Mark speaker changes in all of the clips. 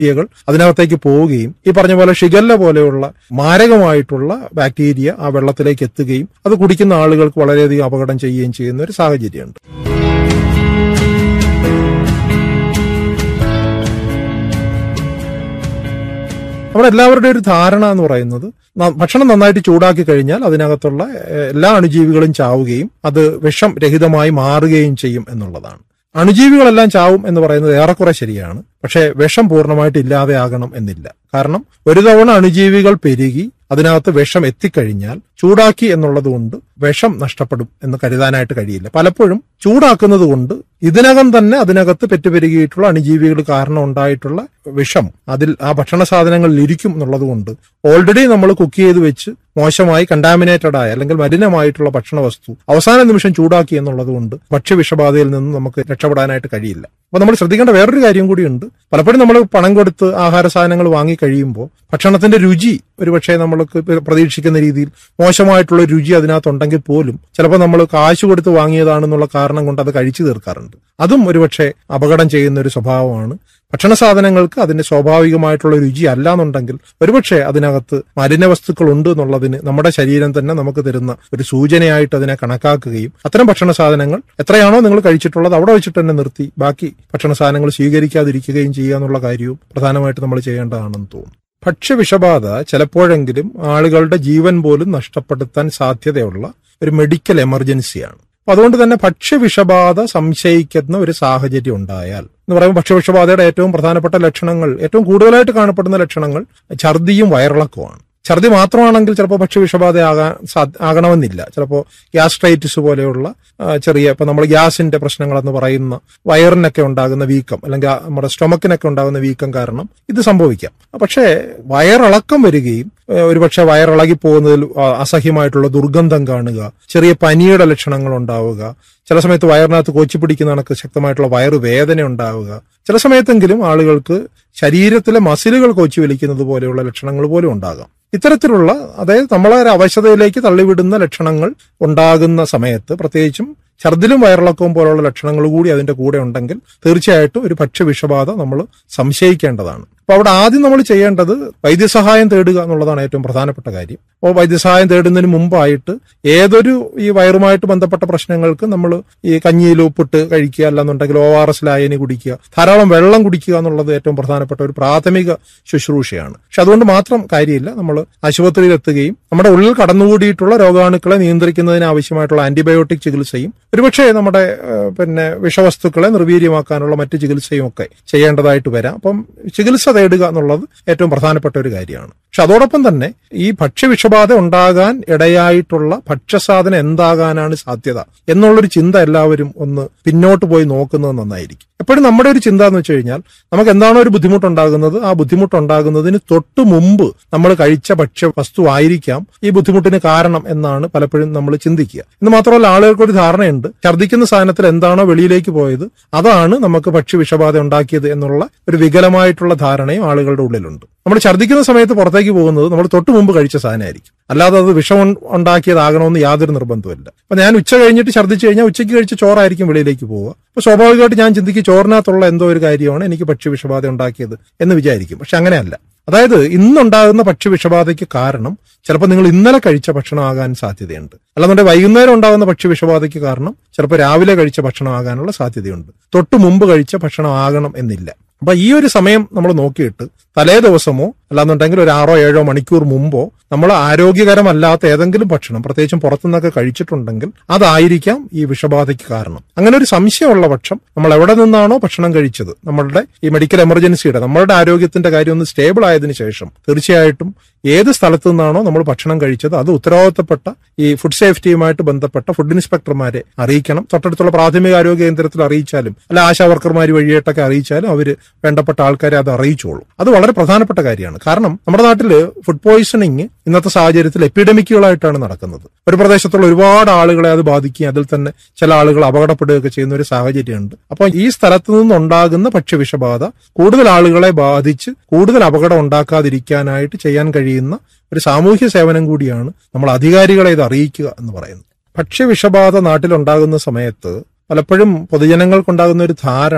Speaker 1: ബാക്ടീരിയകൾ അതിനകത്തേക്ക് പോവുകയും ഈ പറഞ്ഞ പോലെ ഷിഗല്ല പോലെയുള്ള മാരകമായിട്ടുള്ള ബാക്ടീരിയ ആ വെള്ളത്തിലേക്ക് എത്തുകയും അത് കുടിക്കുന്ന ആളുകൾക്ക് വളരെയധികം അപകടം ചെയ്യുകയും ചെയ്യുന്ന ഒരു സാഹചര്യമുണ്ട് നമ്മുടെ എല്ലാവരുടെയും ഒരു ധാരണ എന്ന് പറയുന്നത് ന- ഭക്ഷണം നന്നായിട്ട് ചൂടാക്കി കഴിഞ്ഞാൽ അതിനകത്തുള്ള ഏഹ്, എല്ലാ അണുജീവികളും ചാവുകയും അത് വിഷം രഹിതമായി മാറുകയും ചെയ്യും എന്നുള്ളതാണ് അണുജീവികളെല്ലാം ചാവും എന്ന് പറയുന്നത് ഏറെക്കുറെ ശരിയാണ് പക്ഷേ വിഷം പൂർണ്ണമായിട്ട് ഇല്ലാതെയാകണം എന്നില്ല കാരണം ഒരു തവണ അണുജീവികൾ പെരുകി അതിനകത്ത് വിഷം എത്തിക്കഴിഞ്ഞാൽ ചൂടാക്കി എന്നുള്ളത് കൊണ്ട് വിഷം നഷ്ടപ്പെടും എന്ന് കരുതാനായിട്ട് കഴിയില്ല പലപ്പോഴും ചൂടാക്കുന്നത് കൊണ്ട് ഇതിനകം തന്നെ അതിനകത്ത് പെറ്റുപെരുകിയിട്ടുള്ള അണുജീവികൾ കാരണം ഉണ്ടായിട്ടുള്ള വിഷം അതിൽ ആ ഭക്ഷണ സാധനങ്ങളിൽ ഇരിക്കും എന്നുള്ളത് കൊണ്ട് ഓൾറെഡി നമ്മൾ കുക്ക് ചെയ്ത് വെച്ച് മോശമായി കണ്ടാമിനേറ്റഡ് ആയ അല്ലെങ്കിൽ മലിനമായിട്ടുള്ള ഭക്ഷണ വസ്തു അവസാന നിമിഷം ചൂടാക്കി എന്നുള്ളത് കൊണ്ട് ഭക്ഷ്യവിഷബാധയിൽ നിന്ന് നമുക്ക് രക്ഷപ്പെടാനായിട്ട് കഴിയില്ല അപ്പൊ നമ്മൾ ശ്രദ്ധിക്കേണ്ട വേറൊരു കാര്യം കൂടിയുണ്ട് പലപ്പോഴും നമ്മൾ പണം കൊടുത്ത് ആഹാര സാധനങ്ങൾ വാങ്ങി കഴിയുമ്പോൾ ഭക്ഷണത്തിന്റെ രുചി ഒരുപക്ഷെ നമ്മൾക്ക് പ്രതീക്ഷിക്കുന്ന രീതിയിൽ മോശമായിട്ടുള്ള രുചി അതിനകത്തുണ്ടെങ്കിൽ പോലും ചിലപ്പോൾ നമ്മൾ കാശ് കൊടുത്ത് വാങ്ങിയതാണെന്നുള്ള കാരണം കൊണ്ട് അത് കഴിച്ചു തീർക്കാറുണ്ട് അതും ഒരുപക്ഷെ അപകടം ചെയ്യുന്ന ഒരു സ്വഭാവമാണ് ഭക്ഷണ സാധനങ്ങൾക്ക് അതിന്റെ സ്വാഭാവികമായിട്ടുള്ള രുചി അല്ല എന്നുണ്ടെങ്കിൽ ഒരുപക്ഷെ അതിനകത്ത് മലിന വസ്തുക്കൾ ഉണ്ട് എന്നുള്ളതിന് നമ്മുടെ ശരീരം തന്നെ നമുക്ക് തരുന്ന ഒരു സൂചനയായിട്ട് അതിനെ കണക്കാക്കുകയും അത്തരം ഭക്ഷണ സാധനങ്ങൾ എത്രയാണോ നിങ്ങൾ കഴിച്ചിട്ടുള്ളത് അവിടെ വെച്ചിട്ട് തന്നെ നിർത്തി ബാക്കി ഭക്ഷണ സാധനങ്ങൾ സ്വീകരിക്കാതിരിക്കുകയും ചെയ്യുക എന്നുള്ള കാര്യവും പ്രധാനമായിട്ട് നമ്മൾ ചെയ്യേണ്ടതാണെന്ന് തോന്നുന്നു ഭക്ഷ്യവിഷബാധ ചിലപ്പോഴെങ്കിലും ആളുകളുടെ ജീവൻ പോലും നഷ്ടപ്പെടുത്താൻ സാധ്യതയുള്ള ഒരു മെഡിക്കൽ എമർജൻസിയാണ് അപ്പൊ അതുകൊണ്ട് തന്നെ ഭക്ഷ്യവിഷബാധ സംശയിക്കുന്ന ഒരു സാഹചര്യം ഉണ്ടായാൽ എന്ന് പറയുമ്പോൾ ഭക്ഷ്യവിഷബാധയുടെ ഏറ്റവും പ്രധാനപ്പെട്ട ലക്ഷണങ്ങൾ ഏറ്റവും കൂടുതലായിട്ട് കാണപ്പെടുന്ന ലക്ഷണങ്ങൾ ഛർദിയും വയറിളക്കവുമാണ് ഛർദി മാത്രമാണെങ്കിൽ ചിലപ്പോൾ ഭക്ഷ്യവിഷബാധ ആകാൻ സാ- ആകണമെന്നില്ല ചിലപ്പോൾ ഗ്യാസ്ട്രൈറ്റിസ് പോലെയുള്ള ആ, ചെറിയ ഇപ്പൊ നമ്മൾ ഗ്യാസിന്റെ പ്രശ്നങ്ങളെന്ന് പറയുന്ന വയറിനൊക്കെ ഉണ്ടാകുന്ന വീക്കം അല്ലെങ്കിൽ ആ നമ്മുടെ സ്റ്റൊമക്കിനൊക്കെ ഉണ്ടാകുന്ന വീക്കം കാരണം ഇത് സംഭവിക്കാം പക്ഷേ വയറിളക്കം വരികയും ഏഹ്, ഒരുപക്ഷെ വയറിളകി പോകുന്നതിൽ ആ, അസഹ്യമായിട്ടുള്ള ദുർഗന്ധം കാണുക ചെറിയ പനിയുടെ ലക്ഷണങ്ങൾ ഉണ്ടാവുക ചില സമയത്ത് വയറിനകത്ത് കൊച്ചി പിടിക്കുന്ന കണക്ക് ശക്തമായിട്ടുള്ള വയറുവേദന ഉണ്ടാവുക ചില സമയത്തെങ്കിലും ആളുകൾക്ക് ശരീരത്തിലെ മസിലുകൾ കൊച്ചി വലിക്കുന്നത് പോലെയുള്ള ലക്ഷണങ്ങൾ പോലും ഉണ്ടാകാം ഇത്തരത്തിലുള്ള അതായത് നമ്മളെ ഒരു അവശതയിലേക്ക് തള്ളിവിടുന്ന ലക്ഷണങ്ങൾ ഉണ്ടാകുന്ന സമയത്ത് പ്രത്യേകിച്ചും ഛർദിലും വയറിളക്കവും പോലുള്ള ലക്ഷണങ്ങൾ കൂടി അതിന്റെ കൂടെ ഉണ്ടെങ്കിൽ തീർച്ചയായിട്ടും ഒരു ഭക്ഷ്യവിഷബാധ നമ്മൾ സംശയിക്കേണ്ടതാണ് അപ്പൊ അവിടെ ആദ്യം നമ്മൾ ചെയ്യേണ്ടത് വൈദ്യസഹായം തേടുക എന്നുള്ളതാണ് ഏറ്റവും പ്രധാനപ്പെട്ട കാര്യം അപ്പോൾ വൈദ്യസഹായം തേടുന്നതിന് മുമ്പായിട്ട് ഏതൊരു ഈ വയറുമായിട്ട് ബന്ധപ്പെട്ട പ്രശ്നങ്ങൾക്ക് നമ്മൾ ഈ കഞ്ഞിയിൽ ഉപ്പിട്ട് കഴിക്കുക അല്ലെന്നുണ്ടെങ്കിൽ ഒ ആർ എസ് ലായനി കുടിക്കുക ധാരാളം വെള്ളം കുടിക്കുക എന്നുള്ളത് ഏറ്റവും പ്രധാനപ്പെട്ട ഒരു പ്രാഥമിക ശുശ്രൂഷയാണ് പക്ഷെ അതുകൊണ്ട് മാത്രം കാര്യമില്ല നമ്മൾ ആശുപത്രിയിൽ എത്തുകയും നമ്മുടെ ഉള്ളിൽ കടന്നുകൂടിയിട്ടുള്ള രോഗാണുക്കളെ നിയന്ത്രിക്കുന്നതിന് ആവശ്യമായിട്ടുള്ള ആന്റിബയോട്ടിക് ചികിത്സയും ഒരുപക്ഷെ നമ്മുടെ ഏഹ്, പിന്നെ വിഷവസ്തുക്കളെ നിർവീര്യമാക്കാനുള്ള മറ്റ് ചികിത്സയും ഒക്കെ ചെയ്യേണ്ടതായിട്ട് വരാം അപ്പം ചികിത്സ തേടുക എന്നുള്ളത് ഏറ്റവും പ്രധാനപ്പെട്ട ഒരു കാര്യമാണ് പക്ഷെ അതോടൊപ്പം തന്നെ ഈ ഭക്ഷ്യവിഷബാധ ഉണ്ടാകാൻ ഇടയായിട്ടുള്ള ഭക്ഷ്യസാധനം എന്താകാനാണ് സാധ്യത എന്നുള്ളൊരു ചിന്ത എല്ലാവരും ഒന്ന് പിന്നോട്ട് പോയി നോക്കുന്നത് നന്നായിരിക്കും എപ്പോഴും നമ്മുടെ ഒരു ചിന്ത എന്ന് വെച്ച് കഴിഞ്ഞാൽ നമുക്ക് എന്താണോ ഒരു ബുദ്ധിമുട്ടുണ്ടാകുന്നത് ആ ബുദ്ധിമുട്ടുണ്ടാകുന്നതിന് തൊട്ടു മുമ്പ് നമ്മൾ കഴിച്ച ഭക്ഷ്യ വസ്തു ആയിരിക്കാം ഈ ബുദ്ധിമുട്ടിന് കാരണം എന്നാണ് പലപ്പോഴും നമ്മൾ ചിന്തിക്കുക എന്ന് മാത്രമല്ല ആളുകൾക്ക് ഒരു ധാരണയുണ്ട് ഛർദ്ദിക്കുന്ന സാധനത്തിൽ എന്താണോ വെളിയിലേക്ക് പോയത് അതാണ് നമുക്ക് ഭക്ഷ്യവിഷബാധ ഉണ്ടാക്കിയത് എന്നുള്ള ഒരു വികലമായിട്ടുള്ള ധാരണയും ആളുകളുടെ ഉള്ളിലുണ്ട് നമ്മൾ ഛർദ്ദിക്കുന്ന സമയത്ത് പുറത്തേക്ക് പോകുന്നത് നമ്മൾ തൊട്ടു മുമ്പ് കഴിച്ച സാധനമായിരിക്കും അല്ലാതെ അത് വിഷം ഉൺ- ഉണ്ടാക്കിയതാകണമെന്ന് യാതൊരു നിർബന്ധമില്ല അപ്പൊ ഞാൻ ഉച്ച കഴിഞ്ഞിട്ട് ഛർദ്ദിച്ചു കഴിഞ്ഞാൽ ഉച്ചയ്ക്ക് കഴിച്ച ചോറായിരിക്കും വെളിയിലേക്ക് പോവുക അപ്പൊ സ്വാഭാവികമായിട്ട് ഞാൻ ചിന്തിക്കും ചോറിനകത്തുള്ള എന്തോ ഒരു കാര്യമാണ് എനിക്ക് ഭക്ഷ്യവിഷബാധ ഉണ്ടാക്കിയത് എന്ന് വിചാരിക്കും പക്ഷെ അങ്ങനെയല്ല അതായത് ഇന്നുണ്ടാകുന്ന ഭക്ഷ്യവിഷബാധയ്ക്ക് കാരണം ചിലപ്പോൾ നിങ്ങൾ ഇന്നലെ കഴിച്ച ഭക്ഷണമാകാൻ സാധ്യതയുണ്ട് അല്ലാന്നുണ്ടെങ്കിൽ വൈകുന്നേരം ഉണ്ടാകുന്ന ഭക്ഷ്യവിഷബാധയ്ക്ക് കാരണം ചിലപ്പോൾ രാവിലെ കഴിച്ച ഭക്ഷണമാകാനുള്ള സാധ്യതയുണ്ട് തൊട്ടു മുമ്പ് കഴിച്ച ഭക്ഷണം ആകണം എന്നില്ല അപ്പൊ ഈ ഒരു സമയം നമ്മൾ നോക്കിയിട്ട് തലേ ദിവസമോ അല്ലാന്നുണ്ടെങ്കിൽ ഒരു ആറോ ഏഴോ മണിക്കൂർ മുമ്പോ നമ്മൾ ആരോഗ്യകരമല്ലാത്ത ഏതെങ്കിലും ഭക്ഷണം പ്രത്യേകിച്ചും പുറത്തുനിന്നൊക്കെ കഴിച്ചിട്ടുണ്ടെങ്കിൽ അതായിരിക്കാം ഈ വിഷബാധയ്ക്ക് കാരണം അങ്ങനെ ഒരു സംശയമുള്ള പക്ഷം നമ്മൾ എവിടെ നിന്നാണോ ഭക്ഷണം കഴിച്ചത് നമ്മളുടെ ഈ മെഡിക്കൽ എമർജൻസിയുടെ നമ്മളുടെ ആരോഗ്യത്തിന്റെ കാര്യം ഒന്ന് സ്റ്റേബിൾ ആയതിനു ശേഷം തീർച്ചയായിട്ടും ഏത് സ്ഥലത്തു നിന്നാണോ നമ്മൾ ഭക്ഷണം കഴിച്ചത് അത് ഉത്തരവാദിത്തപ്പെട്ട ഈ ഫുഡ് സേഫ്റ്റിയുമായിട്ട് ബന്ധപ്പെട്ട ഫുഡ് ഇൻസ്പെക്ടർമാരെ അറിയിക്കണം തൊട്ടടുത്തുള്ള പ്രാഥമിക ആരോഗ്യ കേന്ദ്രത്തിൽ അറിയിച്ചാലും അല്ല ആശാ വർക്കർമാർ വഴിയായിട്ടൊക്കെ അറിയിച്ചാലും അവര് വേണ്ടപ്പെട്ട ആൾക്കാരെ അത് അറിയിച്ചോളും അത് വളരെ പ്രധാനപ്പെട്ട കാര്യമാണ് കാരണം നമ്മുടെ നാട്ടിൽ ഫുഡ് പോയിസണിങ് ഇന്നത്തെ സാഹചര്യത്തിൽ എപ്പിഡമിക്കുകളായിട്ടാണ് നടക്കുന്നത് ഒരു പ്രദേശത്തുള്ള ഒരുപാട് ആളുകളെ അത് ബാധിക്കുകയും അതിൽ തന്നെ ചില ആളുകൾ അപകടപ്പെടുകയൊക്കെ ചെയ്യുന്ന ഒരു സാഹചര്യമുണ്ട് അപ്പോൾ ഈ സ്ഥലത്ത് നിന്നുണ്ടാകുന്ന ഭക്ഷ്യവിഷബാധ കൂടുതൽ ആളുകളെ ബാധിച്ച് കൂടുതൽ അപകടം ഉണ്ടാക്കാതിരിക്കാനായിട്ട് ചെയ്യാൻ കഴിയുന്ന ഒരു സാമൂഹ്യ സേവനം കൂടിയാണ് നമ്മൾ അധികാരികളെ ഇത് അറിയിക്കുക എന്ന് പറയുന്നത് ഭക്ഷ്യവിഷബാധ നാട്ടിലുണ്ടാകുന്ന സമയത്ത് പലപ്പോഴും പൊതുജനങ്ങൾക്കുണ്ടാകുന്ന ഒരു ധാരണ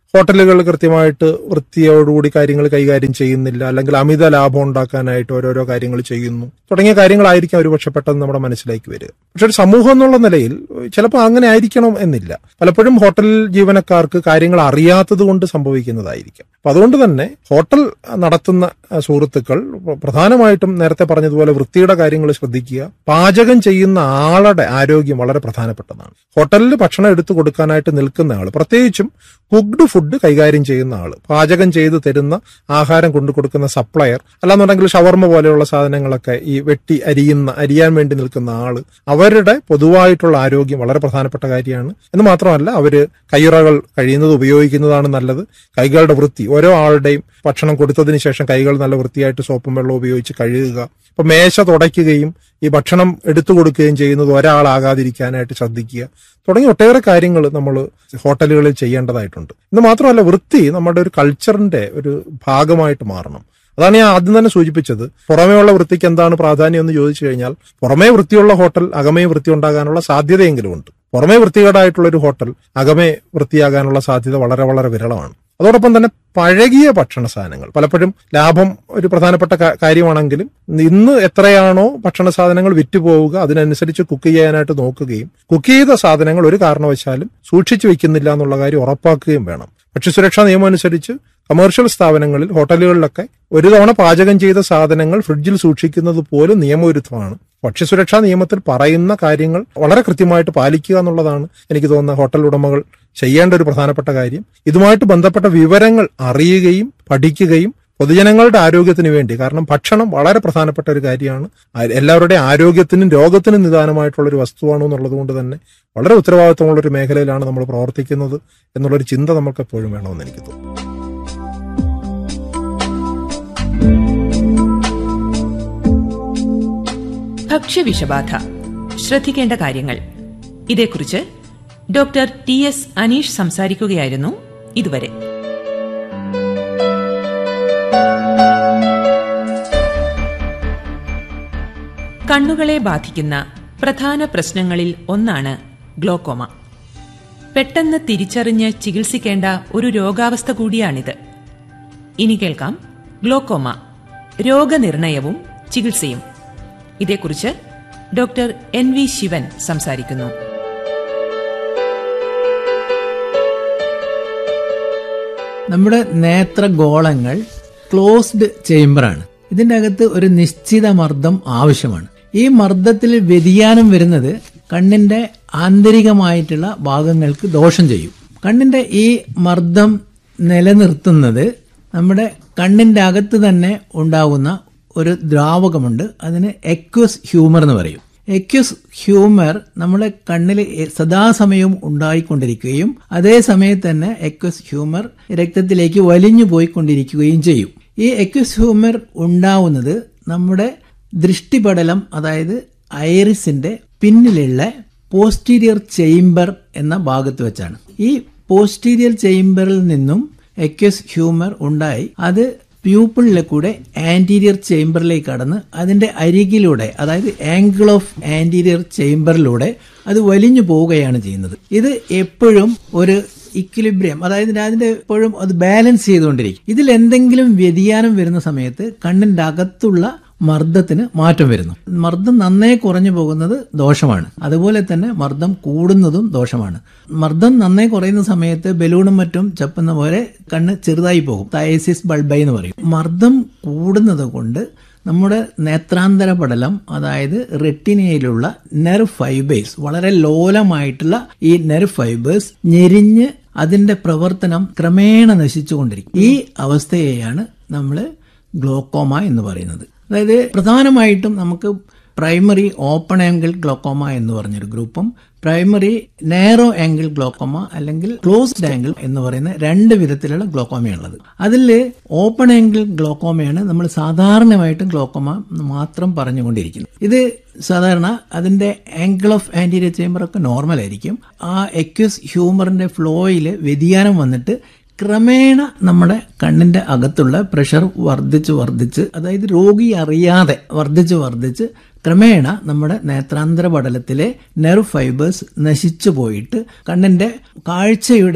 Speaker 1: ഹോട്ടലുകൾ കൃത്യമായിട്ട് വൃത്തിയോടുകൂടി കാര്യങ്ങൾ കൈകാര്യം ചെയ്യുന്നില്ല അല്ലെങ്കിൽ അമിത ലാഭം ഉണ്ടാക്കാനായിട്ട് ഓരോരോ കാര്യങ്ങൾ ചെയ്യുന്നു തുടങ്ങിയ കാര്യങ്ങളായിരിക്കും ഒരുപക്ഷെ പെട്ടെന്ന് നമ്മുടെ മനസ്സിലേക്ക് വരിക പക്ഷെ ഒരു സമൂഹം എന്നുള്ള നിലയിൽ ചിലപ്പോൾ അങ്ങനെ ആയിരിക്കണം എന്നില്ല പലപ്പോഴും ഹോട്ടൽ ജീവനക്കാർക്ക് കാര്യങ്ങൾ അറിയാത്തത് കൊണ്ട് സംഭവിക്കുന്നതായിരിക്കാം അപ്പൊ അതുകൊണ്ട് തന്നെ ഹോട്ടൽ നടത്തുന്ന അഹ്, സുഹൃത്തുക്കൾ പ്രധാനമായിട്ടും നേരത്തെ പറഞ്ഞതുപോലെ വൃത്തിയുടെ കാര്യങ്ങൾ ശ്രദ്ധിക്കുക പാചകം ചെയ്യുന്ന ആളുടെ ആരോഗ്യം വളരെ പ്രധാനപ്പെട്ടതാണ് ഹോട്ടലിൽ ഭക്ഷണം എടുത്തു കൊടുക്കാനായിട്ട് നിൽക്കുന്ന ആൾ പ്രത്യേകിച്ചും കുക്ഡ് ഫുഡ് കൈകാര്യം ചെയ്യുന്ന ആൾ പാചകം ചെയ്ത് തരുന്ന ആഹാരം കൊണ്ടു കൊടുക്കുന്ന സപ്ലയർ അല്ലാന്നുണ്ടെങ്കിൽ ഷവർമ പോലെയുള്ള സാധനങ്ങളൊക്കെ ഈ വെട്ടി അരിയുന്ന അരിയാൻ വേണ്ടി നിൽക്കുന്ന ആള് അവരുടെ പൊതുവായിട്ടുള്ള ആരോഗ്യം വളരെ പ്രധാനപ്പെട്ട കാര്യമാണ് എന്ന് മാത്രമല്ല അവര് കയ്യുറകൾ കഴിയുന്നത് ഉപയോഗിക്കുന്നതാണ് നല്ലത് കൈകളുടെ വൃത്തി ഓരോ ആളുടെയും ഭക്ഷണം കൊടുത്തതിന് ശേഷം കൈകൾ നല്ല വൃത്തിയായിട്ട് സോപ്പും വെള്ളം ഉപയോഗിച്ച് കഴുകുക ഇപ്പൊ മേശ തുടയ്ക്കുകയും ഈ ഭക്ഷണം എടുത്തു കൊടുക്കുകയും ചെയ്യുന്നത് ഒരാളാകാതിരിക്കാനായിട്ട് ശ്രദ്ധിക്കുക തുടങ്ങിയ ഒട്ടേറെ കാര്യങ്ങൾ നമ്മൾ ഹോട്ടലുകളിൽ ചെയ്യേണ്ടതായിട്ടുണ്ട് ഇന്ന് മാത്രമല്ല വൃത്തി നമ്മുടെ ഒരു കൾച്ചറിന്റെ ഒരു ഭാഗമായിട്ട് മാറണം അതാണ് ഞാൻ ആദ്യം തന്നെ സൂചിപ്പിച്ചത് പുറമേയുള്ള വൃത്തിക്ക് എന്താണ് പ്രാധാന്യം എന്ന് ചോദിച്ചു കഴിഞ്ഞാൽ പുറമേ വൃത്തിയുള്ള ഹോട്ടൽ അകമേ വൃത്തി ഉണ്ടാകാനുള്ള സാധ്യതയെങ്കിലും ഉണ്ട് പുറമേ വൃത്തികേടായിട്ടുള്ള ഒരു ഹോട്ടൽ അകമേ വൃത്തിയാകാനുള്ള സാധ്യത വളരെ വളരെ വിരളമാണ് അതോടൊപ്പം തന്നെ പഴകിയ ഭക്ഷണ സാധനങ്ങൾ പലപ്പോഴും ലാഭം ഒരു പ്രധാനപ്പെട്ട കാ- കാര്യമാണെങ്കിലും ഇന്ന് എത്രയാണോ ഭക്ഷണ സാധനങ്ങൾ വിറ്റുപോവുക അതിനനുസരിച്ച് കുക്ക് ചെയ്യാനായിട്ട് നോക്കുകയും കുക്ക് ചെയ്ത സാധനങ്ങൾ ഒരു കാരണവശാലും സൂക്ഷിച്ചു വെക്കുന്നില്ല എന്നുള്ള കാര്യം ഉറപ്പാക്കുകയും വേണം ഭക്ഷ്യസുരക്ഷാ നിയമം അനുസരിച്ച് കമേഴ്ഷ്യൽ സ്ഥാപനങ്ങളിൽ ഹോട്ടലുകളിലൊക്കെ ഒരു തവണ പാചകം ചെയ്ത സാധനങ്ങൾ ഫ്രിഡ്ജിൽ സൂക്ഷിക്കുന്നത് പോലും നിയമവിരുദ്ധമാണ് ഭക്ഷ്യസുരക്ഷാ നിയമത്തിൽ പറയുന്ന കാര്യങ്ങൾ വളരെ കൃത്യമായിട്ട് പാലിക്കുക എന്നുള്ളതാണ് എനിക്ക് തോന്നുന്ന ഹോട്ടൽ ഉടമകൾ ചെയ്യേണ്ട ഒരു പ്രധാനപ്പെട്ട കാര്യം ഇതുമായിട്ട് ബന്ധപ്പെട്ട വിവരങ്ങൾ അറിയുകയും പഠിക്കുകയും പൊതുജനങ്ങളുടെ ആരോഗ്യത്തിന് വേണ്ടി കാരണം ഭക്ഷണം വളരെ പ്രധാനപ്പെട്ട ഒരു കാര്യമാണ് ആ- എല്ലാവരുടെയും ആരോഗ്യത്തിനും രോഗത്തിനും നിദാനമായിട്ടുള്ള ഒരു വസ്തുവാണ് എന്നുള്ളത് കൊണ്ട് തന്നെ വളരെ ഉത്തരവാദിത്തമുള്ള ഒരു മേഖലയിലാണ് നമ്മൾ പ്രവർത്തിക്കുന്നത് എന്നുള്ളൊരു ചിന്ത നമുക്ക് എപ്പോഴും വേണമെന്ന് എനിക്ക് തോന്നുന്നു
Speaker 2: ഭക്ഷ്യവിഷബാധ ശ്രദ്ധിക്കേണ്ട കാര്യങ്ങൾ ഇതേക്കുറിച്ച് ഡോക്ടർ ടി എസ് അനീഷ് സംസാരിക്കുകയായിരുന്നു ഇതുവരെ കണ്ണുകളെ ബാധിക്കുന്ന പ്രധാന പ്രശ്നങ്ങളിൽ ഒന്നാണ് ഗ്ലോക്കോമ പെട്ടെന്ന് തിരിച്ചറിഞ്ഞ് ചികിത്സിക്കേണ്ട ഒരു രോഗാവസ്ഥ കൂടിയാണിത് ഇനി കേൾക്കാം ഗ്ലോക്കോമ രോഗനിർണയവും ചികിത്സയും ഇതേക്കുറിച്ച് ഡോക്ടർ എൻ വി ശിവൻ സംസാരിക്കുന്നു
Speaker 3: നമ്മുടെ നേത്രഗോളങ്ങൾ ക്ലോസ്ഡ് ചേംബറാണ് ഇതിന്റെ അകത്ത് ഒരു നിശ്ചിത മർദ്ദം ആവശ്യമാണ് ഈ മർദ്ദത്തിൽ വ്യതിയാനം വരുന്നത് കണ്ണിന്റെ ആന്തരികമായിട്ടുള്ള ഭാഗങ്ങൾക്ക് ദോഷം ചെയ്യും കണ്ണിന്റെ ഈ മർദ്ദം നിലനിർത്തുന്നത് നമ്മുടെ കണ്ണിന്റെ അകത്ത് തന്നെ ഉണ്ടാകുന്ന ഒരു ദ്രാവകമുണ്ട് അതിന് എക്വസ് ഹ്യൂമർ എന്ന് പറയും എക്യുസ് ഹ്യൂമർ നമ്മളെ കണ്ണിൽ സദാസമയവും ഉണ്ടായിക്കൊണ്ടിരിക്കുകയും അതേ സമയത്ത് തന്നെ എക്വസ് ഹ്യൂമർ രക്തത്തിലേക്ക് വലിഞ്ഞു പോയിക്കൊണ്ടിരിക്കുകയും ചെയ്യും ഈ എക്വസ് ഹ്യൂമർ ഉണ്ടാവുന്നത് നമ്മുടെ ദൃഷ്ടിപടലം അതായത് ഐറിസിന്റെ പിന്നിലുള്ള പോസ്റ്റീരിയർ ചേംബർ എന്ന ഭാഗത്ത് വെച്ചാണ് ഈ പോസ്റ്റീരിയർ ചേംബറിൽ നിന്നും എക്വസ് ഹ്യൂമർ ഉണ്ടായി അത് പ്യൂപ്പിളിലെ കൂടെ ആന്റീരിയർ ചേംബറിലേക്ക് കടന്ന് അതിന്റെ അരികിലൂടെ അതായത് ആംഗിൾ ഓഫ് ആന്റീരിയർ ചേംബറിലൂടെ അത് വലിഞ്ഞു പോവുകയാണ് ചെയ്യുന്നത് ഇത് എപ്പോഴും ഒരു ഇക്വിലിബ്രിയം അതായത് അതിന്റെ എപ്പോഴും അത് ബാലൻസ് ചെയ്തുകൊണ്ടിരിക്കും ഇതിൽ എന്തെങ്കിലും വ്യതിയാനം വരുന്ന സമയത്ത് കണ്ണിന്റെ അകത്തുള്ള മർദ്ദത്തിന് മാറ്റം വരുന്നു മർദ്ദം നന്നേ കുറഞ്ഞു പോകുന്നത് ദോഷമാണ് അതുപോലെ തന്നെ മർദ്ദം കൂടുന്നതും ദോഷമാണ് മർദ്ദം നന്നേ കുറയുന്ന സമയത്ത് ബലൂണും മറ്റും ചപ്പുന്ന പോലെ കണ്ണ് ചെറുതായി പോകും തയസിസ് ബൾബൈ എന്ന് പറയും മർദ്ദം കൂടുന്നത് കൊണ്ട് നമ്മുടെ നേത്രാന്തര പടലം അതായത് റെട്ടിനയിലുള്ള നെർവ് ഫൈബേഴ്സ് വളരെ ലോലമായിട്ടുള്ള ഈ നെർവ് ഫൈബേഴ്സ് ഞെരിഞ്ഞ് അതിന്റെ പ്രവർത്തനം ക്രമേണ നശിച്ചുകൊണ്ടിരിക്കും ഈ അവസ്ഥയെയാണ് നമ്മൾ ഗ്ലോക്കോമ എന്ന് പറയുന്നത് അതായത് പ്രധാനമായിട്ടും നമുക്ക് പ്രൈമറി ഓപ്പൺ ആംഗിൾ ഗ്ലോക്കോമ എന്ന് പറഞ്ഞൊരു ഗ്രൂപ്പും പ്രൈമറി നാരോ ആംഗിൾ ഗ്ലോക്കോമ അല്ലെങ്കിൽ ക്ലോസ്ഡ് ആംഗിൾ എന്ന് പറയുന്ന രണ്ട് വിധത്തിലുള്ള ഗ്ലോക്കോമയുള്ളത് അതിൽ ഓപ്പൺ ആംഗിൾ ഗ്ലോക്കോമയാണ് നമ്മൾ സാധാരണമായിട്ടും ഗ്ലോക്കോമ മാത്രം പറഞ്ഞുകൊണ്ടിരിക്കുന്നത് ഇത് സാധാരണ അതിന്റെ ആംഗിൾ ഓഫ് ആന്റീരിയർ ചേംബർ ഒക്കെ നോർമൽ ആയിരിക്കും ആ എക്വസ് ഹ്യൂമറിന്റെ ഫ്ലോയിൽ വ്യതിയാനം വന്നിട്ട് ക്രമേണ നമ്മുടെ കണ്ണിന്റെ അകത്തുള്ള പ്രഷർ വർദ്ധിച്ച് വർദ്ധിച്ച് അതായത് രോഗി അറിയാതെ വർദ്ധിച്ച് വർദ്ധിച്ച് ക്രമേണ നമ്മുടെ നേത്രാന്തര പടലത്തിലെ നെർവ് ഫൈബേഴ്സ് നശിച്ചു പോയിട്ട് കണ്ണിന്റെ കാഴ്ചയുടെ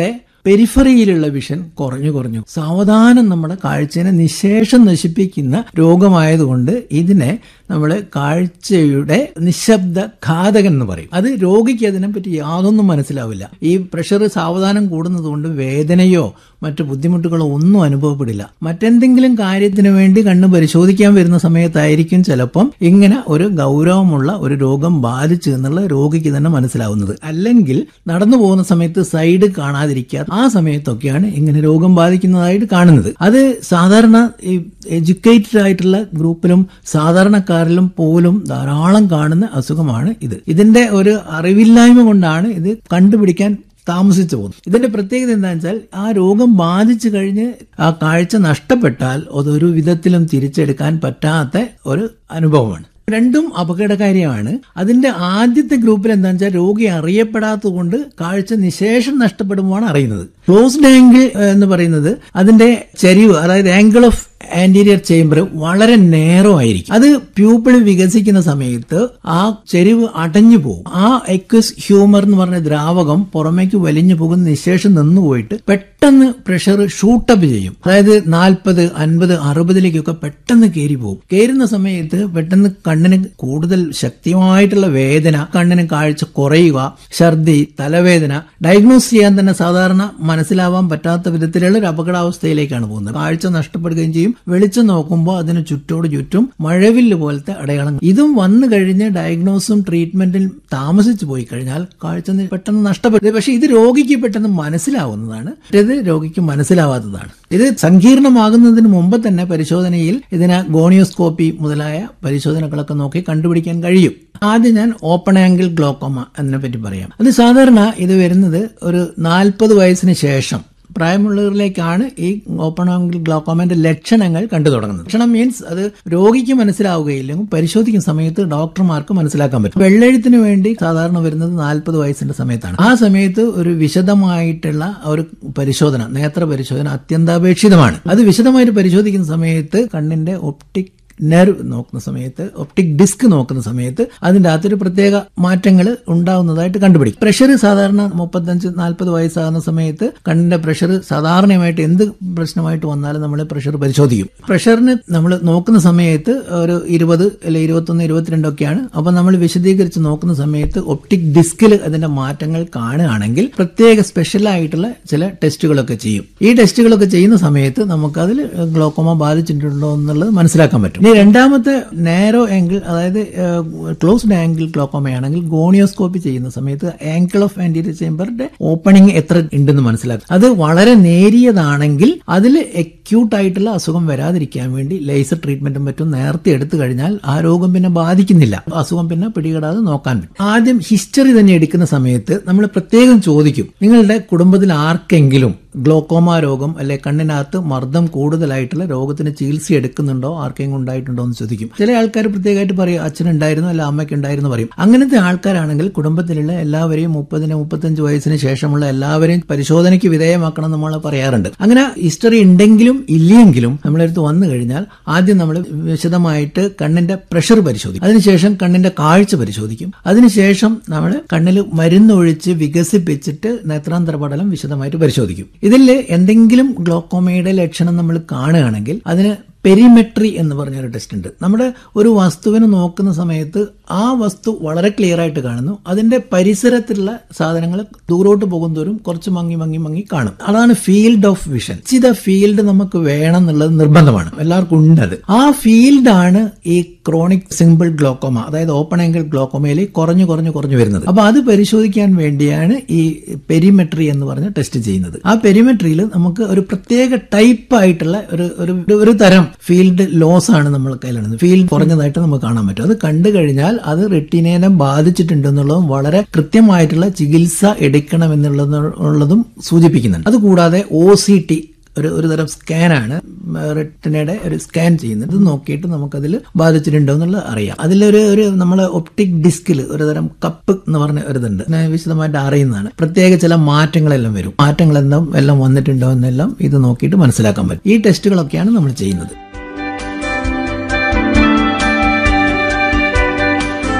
Speaker 3: പെരിഫറിയിലുള്ള വിഷൻ കുറഞ്ഞു കുറഞ്ഞു സാവധാനം നമ്മുടെ കാഴ്ചയെ നിശേഷം നശിപ്പിക്കുന്ന രോഗമായതുകൊണ്ട് ഇതിനെ നമ്മൾ കാഴ്ചയുടെ നിശബ്ദ ഘാതകൻ എന്ന് പറയും അത് രോഗിക്ക് അതിനെപ്പറ്റി യാതൊന്നും മനസ്സിലാവില്ല ഈ പ്രഷർ സാവധാനം കൂടുന്നത് കൊണ്ട് വേദനയോ മറ്റു ബുദ്ധിമുട്ടുകളോ ഒന്നും അനുഭവപ്പെടില്ല മറ്റെന്തെങ്കിലും കാര്യത്തിന് വേണ്ടി കണ്ണ് പരിശോധിക്കാൻ വരുന്ന സമയത്തായിരിക്കും ചിലപ്പം ഇങ്ങനെ ഒരു ഗൗരവമുള്ള ഒരു രോഗം ബാധിച്ചു എന്നുള്ള രോഗിക്ക് തന്നെ മനസ്സിലാവുന്നത് അല്ലെങ്കിൽ നടന്നു പോകുന്ന സമയത്ത് സൈഡ് കാണാതിരിക്കുക ആ സമയത്തൊക്കെയാണ് ഇങ്ങനെ രോഗം ബാധിക്കുന്നതായിട്ട് കാണുന്നത് അത് സാധാരണ ഈ എഡ്യൂക്കേറ്റഡ് ആയിട്ടുള്ള ഗ്രൂപ്പിലും സാധാരണക്കാരിലും പോലും ധാരാളം കാണുന്ന അസുഖമാണ് ഇത് ഇതിന്റെ ഒരു അറിവില്ലായ്മ കൊണ്ടാണ് ഇത് കണ്ടുപിടിക്കാൻ താമസിച്ചു പോകുന്നു ഇതിന്റെ പ്രത്യേകത എന്താണെന്ന് വെച്ചാൽ ആ രോഗം ബാധിച്ചു കഴിഞ്ഞ് ആ കാഴ്ച നഷ്ടപ്പെട്ടാൽ അതൊരു വിധത്തിലും തിരിച്ചെടുക്കാൻ പറ്റാത്ത ഒരു അനുഭവമാണ് രണ്ടും അപകടകാരിയാണ് അതിന്റെ ആദ്യത്തെ ഗ്രൂപ്പിൽ എന്താണെന്ന് വെച്ചാൽ രോഗി അറിയപ്പെടാത്തത് കൊണ്ട് കാഴ്ച നിശേഷം നഷ്ടപ്പെടുമ്പോഴാണ് അറിയുന്നത് ക്ലോസ്ഡ് ആംഗിൾ എന്ന് പറയുന്നത് അതിന്റെ ചരിവ് അതായത് ആംഗിൾ ഓഫ് ആന്റീരിയർ ചേംബർ വളരെ നേരോ ആയിരിക്കും അത് പ്യൂപ്പിൾ വികസിക്കുന്ന സമയത്ത് ആ ചെരിവ് അടഞ്ഞു പോകും ആ എക്വസ് ഹ്യൂമർ എന്ന് പറഞ്ഞ ദ്രാവകം പുറമേക്ക് വലിഞ്ഞു പോകുന്ന നിശേഷം നിന്നുപോയിട്ട് പെട്ടെന്ന് പ്രഷർ ഷൂട്ടപ്പ് ചെയ്യും അതായത് നാൽപ്പത് അൻപത് അറുപതിലേക്കൊക്കെ പെട്ടെന്ന് കയറി പോകും കയറുന്ന സമയത്ത് പെട്ടെന്ന് കണ്ണിന് കൂടുതൽ ശക്തിയായിട്ടുള്ള വേദന കണ്ണിന് കാഴ്ച കുറയുക ഛർദി തലവേദന ഡയഗ്നോസ് ചെയ്യാൻ തന്നെ സാധാരണ മനസ്സിലാവാൻ പറ്റാത്ത വിധത്തിലുള്ള ഒരു അപകടാവസ്ഥയിലേക്കാണ് പോകുന്നത് കാഴ്ച നഷ്ടപ്പെടുകയും ചെയ്യും വെളിച്ചം നോക്കുമ്പോൾ അതിന് ചുറ്റോട് ചുറ്റും മഴവില്ല് പോലത്തെ അടയാളം ഇതും വന്നു കഴിഞ്ഞ് ഡയഗ്നോസും ട്രീറ്റ്മെന്റും താമസിച്ചു പോയി കഴിഞ്ഞാൽ കാഴ്ച നി- പെട്ടെന്ന് നഷ്ടപ്പെടും പക്ഷെ ഇത് രോഗിക്ക് പെട്ടെന്ന് മനസ്സിലാവുന്നതാണ് ഇത് രോഗിക്ക് മനസ്സിലാവാത്തതാണ് ഇത് സങ്കീർണമാകുന്നതിന് മുമ്പ് തന്നെ പരിശോധനയിൽ ഇതിന് ഗോണിയോസ്കോപ്പി മുതലായ പരിശോധനകളൊക്കെ നോക്കി കണ്ടുപിടിക്കാൻ കഴിയും ആദ്യം ഞാൻ ഓപ്പൺ ആംഗിൾ ഗ്ലോക്കോമ അതിനെ പറ്റി പറയാം അത് സാധാരണ ഇത് വരുന്നത് ഒരു നാൽപ്പത് വയസ്സിന് ശേഷം പ്രായമുള്ളവരിലേക്കാണ് ഈ ഓപ്പൺ ആംഗിൾ ഗ്ലോക്കോമന്റെ ലക്ഷണങ്ങൾ കണ്ടു തുടങ്ങുന്നത് ലക്ഷണം മീൻസ് അത് രോഗിക്ക് മനസ്സിലാവുകയില്ലെങ്കിൽ പരിശോധിക്കുന്ന സമയത്ത് ഡോക്ടർമാർക്ക് മനസ്സിലാക്കാൻ പറ്റും വെള്ളെഴുത്തിന് വേണ്ടി സാധാരണ വരുന്നത് നാൽപ്പത് വയസ്സിന്റെ സമയത്താണ് ആ സമയത്ത് ഒരു വിശദമായിട്ടുള്ള ഒരു പരിശോധന നേത്ര പരിശോധന അത്യന്താപേക്ഷിതമാണ് അത് വിശദമായിട്ട് പരിശോധിക്കുന്ന സമയത്ത് കണ്ണിന്റെ ഒപ്റ്റിക് നെർവ് നോക്കുന്ന സമയത്ത് ഒപ്റ്റിക് ഡിസ്ക് നോക്കുന്ന സമയത്ത് അതിന്റെ അകത്തൊരു പ്രത്യേക മാറ്റങ്ങൾ ഉണ്ടാവുന്നതായിട്ട് കണ്ടുപിടിക്കും പ്രഷർ സാധാരണ മുപ്പത്തഞ്ച് നാൽപ്പത് വയസ്സാകുന്ന സമയത്ത് കണ്ണിന്റെ പ്രഷർ സാധാരണയായിട്ട് എന്ത് പ്രശ്നമായിട്ട് വന്നാലും നമ്മൾ പ്രഷർ പരിശോധിക്കും പ്രഷറിന് നമ്മൾ നോക്കുന്ന സമയത്ത് ഒരു ഇരുപത് അല്ലെ ഇരുപത്തൊന്ന് ഇരുപത്തിരണ്ടൊക്കെയാണ് അപ്പൊ നമ്മൾ വിശദീകരിച്ച് നോക്കുന്ന സമയത്ത് ഒപ്റ്റിക് ഡിസ്കിൽ അതിന്റെ മാറ്റങ്ങൾ കാണുകയാണെങ്കിൽ പ്രത്യേക സ്പെഷ്യൽ ആയിട്ടുള്ള ചില ടെസ്റ്റുകളൊക്കെ ചെയ്യും ഈ ടെസ്റ്റുകളൊക്കെ ചെയ്യുന്ന സമയത്ത് നമുക്കതിൽ ഗ്ലോക്കോമ ബാധിച്ചിട്ടുണ്ടോ എന്നുള്ളത് മനസ്സിലാക്കാൻ പറ്റും ഇനി രണ്ടാമത്തെ നാരോ ആംഗിൾ അതായത് ക്ലോസ്ഡ് ആംഗിൾ ഗ്ലോക്കോമയാണെങ്കിൽ ഗോണിയോസ്കോപ്പി ചെയ്യുന്ന സമയത്ത് ആംഗിൾ ഓഫ് ആന്റീരിയർ ചേംബറിന്റെ ഓപ്പണിംഗ് എത്ര ഉണ്ടെന്ന് മനസ്സിലാക്കും അത് വളരെ നേരിയതാണെങ്കിൽ അതിൽ അക്യൂട്ട് ആയിട്ടുള്ള അസുഖം വരാതിരിക്കാൻ വേണ്ടി ലേസർ ട്രീറ്റ്മെന്റും മറ്റും നേരത്തെ എടുത്തു കഴിഞ്ഞാൽ ആ രോഗം പിന്നെ ബാധിക്കുന്നില്ല അസുഖം പിന്നെ പിടികെടാതെ നോക്കാൻ പറ്റും ആദ്യം ഹിസ്റ്ററി തന്നെ എടുക്കുന്ന സമയത്ത് നമ്മൾ പ്രത്യേകം ചോദിക്കും നിങ്ങളുടെ കുടുംബത്തിൽ ആർക്കെങ്കിലും ഗ്ലോക്കോമ രോഗം അല്ലെ കണ്ണിനകത്ത് മർദ്ദം കൂടുതലായിട്ടുള്ള രോഗത്തിന് ചികിത്സ എടുക്കുന്നുണ്ടോ ആർക്കെങ്കിലും ഉണ്ടായിട്ടുണ്ടോ എന്ന് ചോദിക്കും ചില ആൾക്കാർ പ്രത്യേകമായിട്ട് പറയും അച്ഛനുണ്ടായിരുന്നു അല്ല അമ്മയ്ക്ക് ഉണ്ടായിരുന്നു പറയും അങ്ങനത്തെ ആൾക്കാരാണെങ്കിൽ കുടുംബത്തിലുള്ള എല്ലാവരെയും മുപ്പതിന് മുപ്പത്തഞ്ച് വയസ്സിന് ശേഷമുള്ള എല്ലാവരെയും പരിശോധനയ്ക്ക് വിധേയമാക്കണം എന്ന് നമ്മൾ പറയാറുണ്ട് അങ്ങനെ ഹിസ്റ്ററി ഉണ്ടെങ്കിലും ഇല്ലെങ്കിലും നമ്മളടുത്ത് വന്നു കഴിഞ്ഞാൽ ആദ്യം നമ്മൾ വിശദമായിട്ട് കണ്ണിന്റെ പ്രഷർ പരിശോധിക്കും അതിനുശേഷം കണ്ണിന്റെ കാഴ്ച പരിശോധിക്കും അതിനുശേഷം നമ്മൾ കണ്ണിൽ മരുന്നൊഴിച്ച് വികസിപ്പിച്ചിട്ട് നേത്രാന്തര പടലം വിശദമായിട്ട് പരിശോധിക്കും ഇതിൽ എന്തെങ്കിലും ഗ്ലോക്കോമയുടെ ലക്ഷണം നമ്മൾ കാണുകയാണെങ്കിൽ അതിന് പെരിമെട്രി എന്ന് പറഞ്ഞൊരു ടെസ്റ്റ് ഉണ്ട് നമ്മുടെ ഒരു വസ്തുവിനെ നോക്കുന്ന സമയത്ത് ആ വസ്തു വളരെ ക്ലിയർ ആയിട്ട് കാണുന്നു അതിന്റെ പരിസരത്തുള്ള സാധനങ്ങൾ ദൂരോട്ട് പോകുന്തോറും കുറച്ച് മങ്ങി മങ്ങി മങ്ങി കാണും അതാണ് ഫീൽഡ് ഓഫ് വിഷൻ ചിത ഫീൽഡ് നമുക്ക് വേണം എന്നുള്ളത് നിർബന്ധമാണ് എല്ലാവർക്കും ഉണ്ട് അത് ആ ഫീൽഡാണ് ഈ ക്രോണിക് സിമ്പിൾ ഗ്ലോക്കോമ അതായത് ഓപ്പൺ ആംഗിൾ ഗ്ലോക്കോമയിൽ കുറഞ്ഞു കുറഞ്ഞു കുറഞ്ഞു വരുന്നത് അപ്പൊ അത് പരിശോധിക്കാൻ വേണ്ടിയാണ് ഈ പെരിമെട്രി എന്ന് പറഞ്ഞ ടെസ്റ്റ് ചെയ്യുന്നത് ആ പെരിമെട്രിയിൽ നമുക്ക് ഒരു പ്രത്യേക ടൈപ്പ് ആയിട്ടുള്ള ഒരു ഒരു ഒരു തരം ഫീൽഡ് ലോസ് ആണ് നമ്മൾ കയ്യിലുള്ളത് ഫീൽഡ് കുറഞ്ഞതായിട്ട് നമുക്ക് കാണാൻ പറ്റും അത് കണ്ടു കഴിഞ്ഞാൽ അത് റെറ്റിനേനെ ബാധിച്ചിട്ടുണ്ടെന്നുള്ളതും വളരെ കൃത്യമായിട്ടുള്ള ചികിത്സ എടുക്കണം എന്നുള്ളതും സൂചിപ്പിക്കുന്നുണ്ട് അതുകൂടാതെ ഒ സി ടി ഒരു ഒരു തരം സ്കാനാണ് റെറ്റിനയുടെ ഒരു സ്കാൻ ചെയ്യുന്നത് ഇത് നോക്കിയിട്ട് നമുക്കതിൽ ബാധിച്ചിട്ടുണ്ടോ എന്നുള്ളത് അറിയാം അതിലൊരു ഒരു നമ്മൾ ഒപ്റ്റിക് ഡിസ്കിൽ ഒരു തരം കപ്പ് എന്ന് പറഞ്ഞ ഒരു ഇതുണ്ട് ഞാൻ വിശദമായിട്ട് അറിയുന്നതാണ് പ്രത്യേക ചില മാറ്റങ്ങളെല്ലാം വരും മാറ്റങ്ങളെല്ലാം എല്ലാം വന്നിട്ടുണ്ടോ എന്നെല്ലാം ഇത് നോക്കിയിട്ട് മനസ്സിലാക്കാൻ പറ്റും ഈ ടെസ്റ്റുകളൊക്കെയാണ് നമ്മൾ ചെയ്യുന്നത്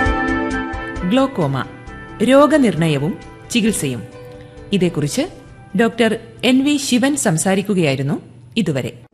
Speaker 2: ഗ്ലോക്കോമ രോഗനിർണയവും ചികിത്സയും ഇതേക്കുറിച്ച് ഡോക്ടർ എൻ വി ശിവൻ സംസാരിക്കുകയായിരുന്നു ഇതുവരെ